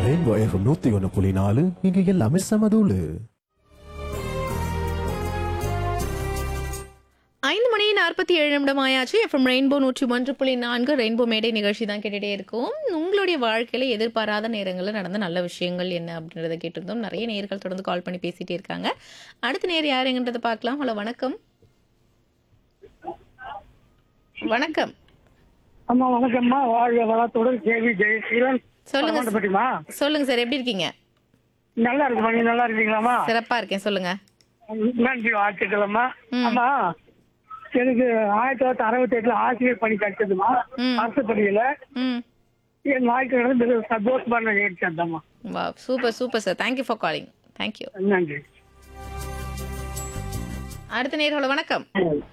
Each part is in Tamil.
ரெயின்போ எஃப்எம் நூத்தி ஒன்று புள்ளி நாலு இங்க எல்லாமே சமதூளு ஐந்து மணி நாற்பத்தி ஏழு நிமிடம் ஆயாச்சு எஃப்எம் ரெயின்போ நூற்றி ஒன்று புள்ளி நான்கு ரெயின்போ மேடை நிகழ்ச்சி தான் கேட்டுட்டே இருக்கும் உங்களுடைய வாழ்க்கையில எதிர்பாராத நேரங்களில் நடந்த நல்ல விஷயங்கள் என்ன அப்படின்றத கேட்டிருந்தோம் நிறைய நேர்கள் தொடர்ந்து கால் பண்ணி பேசிட்டே இருக்காங்க அடுத்த நேர் யாருங்கன்றதை பார்க்கலாம் ஹலோ வணக்கம் வணக்கம் அம்மா வணக்கம்மா வாழ்க வளத்துடன் கேவி ஜெயசீலன் சொல்லுங்க பட்டிமா சொல்லுங்க சார் எப்படி இருக்கீங்க நல்லா இருக்குமா நீ நல்லா இருக்கீங்களாம்மா சிறப்பா இருக்கேன் சொல்லுங்க நன்றி வாழ்த்துக்கள்மா ம். அம்மா எனக்கு ஆயிரத்தி தொள்ளாயிரத்தி அறுபத்தி எட்டுல ஆசிரியர் பணி கிடைச்சதுமா ம். அரசு பணியில ம் என் வாழ்க்கை நடந்து மிக சந்தோஷமான நிகழ்ச்சி அதாம்மா வா super super sir thank you for calling thank you நன்றி அடுத்த நேர் ஹலோ வணக்கம்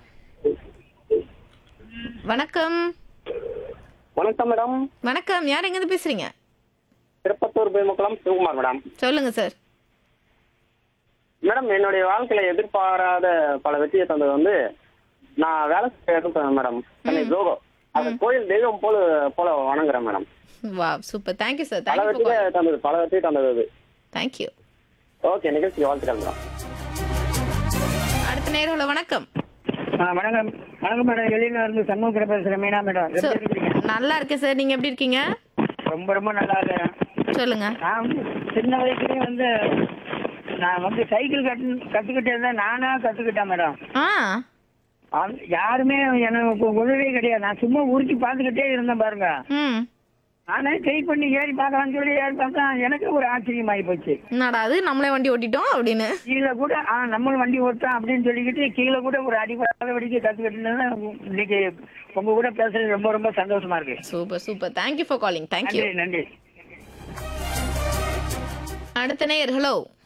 வணக்கம் வணக்கம் மேடம் வணக்கம் யார் எங்கேருந்து பேசுறீங்க திருப்பத்தூர் பெருமக்குளம் சிவகுமார் மேடம் சொல்லுங்க சார் மேடம் என்னுடைய வாழ்க்கையில எதிர்பாராத பல வெற்றியை தந்தது வந்து நான் வேலை செய்ய இடத்துல மேடம் சென்னை ஜோகோ அது கோயில் தெய்வம் போல போல வணங்குறேன் மேடம் வா சூப்பர் தேங்க்யூ சார் பல தேங்க்யூ வெற்றியை தந்தது பல வெற்றி தந்தது அது தேங்க்யூ ஓகே நிகழ்ச்சிக்கு வாழ்த்துக்கள் மேடம் அடுத்த நேர் ஹலோ வணக்கம் வணக்கம் வணக்கம் மேடம் வெளியில இருந்து சண்முகத்துல பேசுறேன் மீனா மேடம் சொ- நல்லா இருக்கேன் சார் நீங்க எப்படி இருக்கீங்க ரொம்ப ரொம்ப நல்லா இருக்கேன் சொல்லுங்க நான் வந்து சின்ன வயசுலயே வந்து நான் வந்து சைக்கிள் கட்டு கத்துக்கிட்டே இருந்தேன் நானா கத்துக்கிட்டேன் மேடம் ஆ அந்த- யாருமே எனக்கு உதவியே கிடையாது நான் சும்மா உருட்டி பார்த்துக்கிட்டே இருந்தேன் பாருங்க ம் நானே ட்ரை பண்ணி ஏறி பார்க்கலாம்னு சொல்லி ஏறி பார்த்தா எனக்கு ஒரு ஆச்சரியமாயி போச்சு என்னடா அது நம்மளே வண்டி ஓட்டிட்டோம் அப்படின்னு கீழே கூட ஆ நம்மளும் வண்டி ஓட்டோம் அப்படின்னு சொல்லிக்கிட்டு கீழே கூட ஒரு அடிப்படாத வடிக்க கத்துக்கிட்டு இன்னைக்கு உங்க கூட பேசுறது ரொம்ப ரொம்ப சந்தோஷமா இருக்கு super super thank you for calling thank you நன்றி நன்றி அடுத்த நேர் ஹலோ